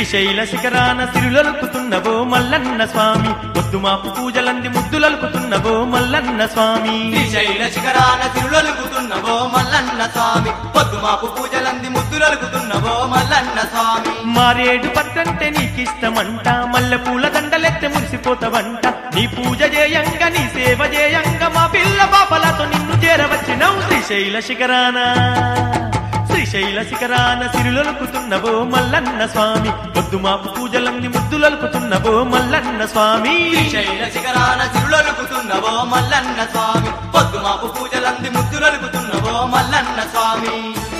శ్రీశైల శిఖరాన సిరులలుకుతున్నవో మల్లన్న స్వామి పొద్దుమాపు పూజలంది ముద్దులలుకుతున్నవో మల్లన్న స్వామి శ్రీశైల శిఖరాన తిరులలుకుతున్నవో మల్లన్న స్వామి పొద్దుమాపు పూజలంది ముద్దులలుకుతున్నవో మల్లన్న స్వామి మారేడు పట్టంటే నీకిష్టమంట మల్లె పూల దండలెత్తే మురిసిపోతావంట నీ పూజ చేయంగా నీ సేవ చేయంగా మా పిల్ల పాపలతో నిన్ను చేరవచ్చినవు శ్రీశైల శిఖరాన శ్రీశైల శిఖరాన సిరులొలుకుతున్నవో మల్లన్న స్వామి పొద్దుమాపు పూజలన్నీ ముద్దులొలుకుతున్నవో మల్లన్న స్వామి శ్రీశైల శిఖరాన తిరులలుకుతున్నవో మల్లన్న స్వామి పొద్దుమాపు పూజలంది ముద్దులలుకుతున్నవో మల్లన్న స్వామి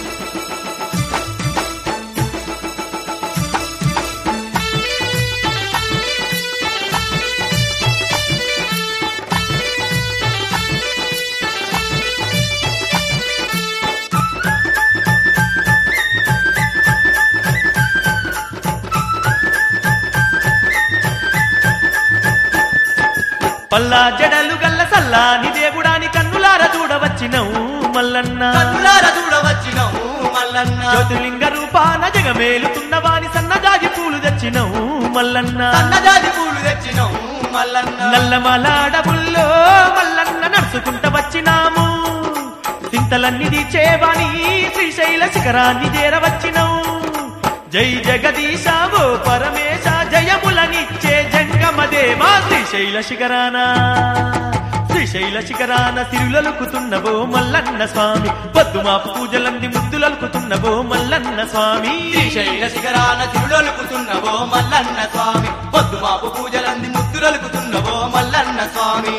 పల్లా జడలు గల్ల సల్లాని దేవుడాని కన్నులార చూడవచ్చినవు మల్లన్న కన్నులార చూడవచ్చినవు మల్లన్న జ్యోతిలింగ రూపాన జగమేలుతున్న వాని సన్నజాజి పూలు తెచ్చినవు మల్లన్న సన్నజాతి పూలు తెచ్చినవు మల్లన్న నల్లమలాడబుల్లో మల్లన్న నడుచుకుంట వచ్చినాము చింతలన్నీ తీర్చేవాని శ్రీశైల శిఖరాన్ని చేరవచ్చినవు జై జగదీశ ఓ పరమేశ జయములనిచ్చే జంగమదేవా శ్రీశైల శిఖరాన శ్రీశైల శిఖరాన సిరులలుకుతున్నవో మల్లన్న స్వామి పొద్దుమాపు పూజలంది ముద్దులలుకుతున్నవో మల్లన్న స్వామి శ్రీశైల శిఖరాన తిరులలుకుతున్నవో మల్లన్న స్వామి పొద్దుమాపు పూజలంది ముద్దులలుకుతున్నవో మల్లన్న స్వామి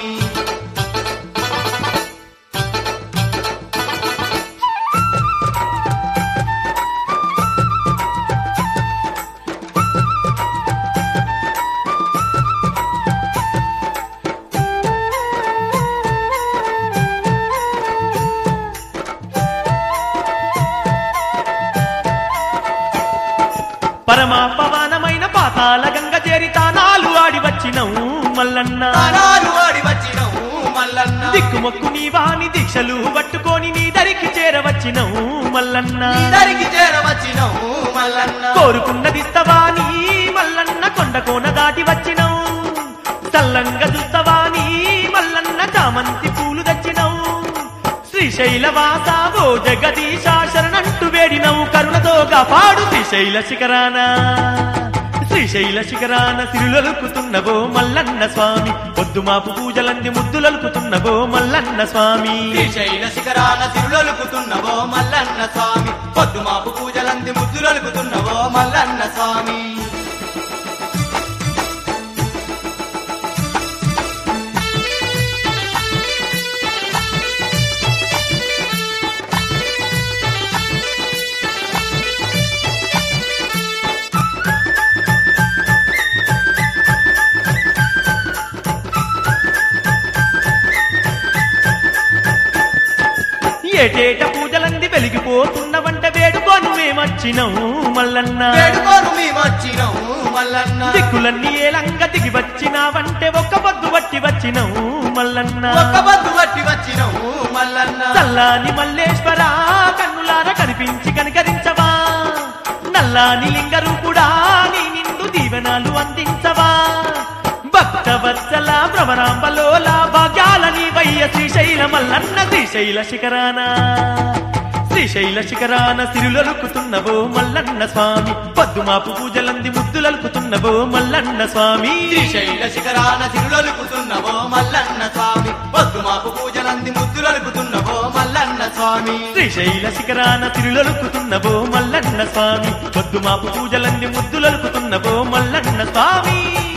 పరమా పవనమైన పాతాల గంగ చేరి తానాలు ఆడి వచ్చినవు మల్లన్న తానాలు వాడి వచ్చినవు మల్లన్న దిక్కుమొక్కు నీ వాణి దీక్షలు పట్టుకొని నీ దరికి చేరవచ్చినవు మల్లన్న దరికి చేరవచ్చినవు మల్లన్న కోరుకున్నది ఇస్తవాని మల్లన్న కొండ కోన దాటి వచ్చినవు చల్లంగా చూస్తవాని మల్లన్న చామంతి పూలు తెచ్చినవు శ్రీశైల వాసావో జగదీశ శరణంటూ వేడినవు కరుణతో కాపాడు శ్రీశైల శిఖరాన శ్రీశైల శిఖరాన సిరులలుకుతున్నవో మల్లన్న స్వామి పొద్దుమాపు పూజలంది ముద్దులలుకుతున్నవో మల్లన్న స్వామి శ్రీశైల శిఖరాన తిరులలుకుతున్నవో మల్లన్న స్వామి పొద్దుమాపు పూజలంది ముద్దులలుకుతున్నవో మల్లన్న స్వామి ఏటేట పూజలంది వెలిగిపోతున్నవంట వేడుకోను మేమచ్చినవు మల్లన్న వేడుకోను మేమొచ్చినవు మల్లన్న దిక్కులన్నీ ఏలంగా దిగి వచ్చినావంటే ఒక్క పొద్దు బట్టి వచ్చినవు మల్లన్న ఒక్క బద్దు పట్టి వచ్చినవు మల్లన్న చల్లాని మల్లేశ్వర కన్నులార కనిపించి కనికరించవా నల్లాని లింగ రూపుడా నీ నిండు దీవెనాలు అందించవా భక్త వత్సల భ్రమరాంబలోల భాగ్యాలని వయ్య శ్రీశైల మల్లన్న శ్రీశైల శిఖరాన శ్రీశైల శిఖరాన సిరులలుకుతున్నవో మల్లన్న స్వామి పద్దుమాపు పూజలంది ముద్దులలుకుతున్నవో మల్లన్న స్వామి శ్రీశైల శిఖరాన తిరులలుకుతున్నవో మల్లన్న స్వామి పొద్దుమాపు పూజలంది ముద్దులలుకుతున్నవో మల్లన్న స్వామి శ్రీశైల శిఖరాన తిరులలుకుతున్నవో మల్లన్న స్వామి పొద్దుమాపు పూజలన్నీ ముద్దులలుకుతున్నవో మల్లన్న స్వామి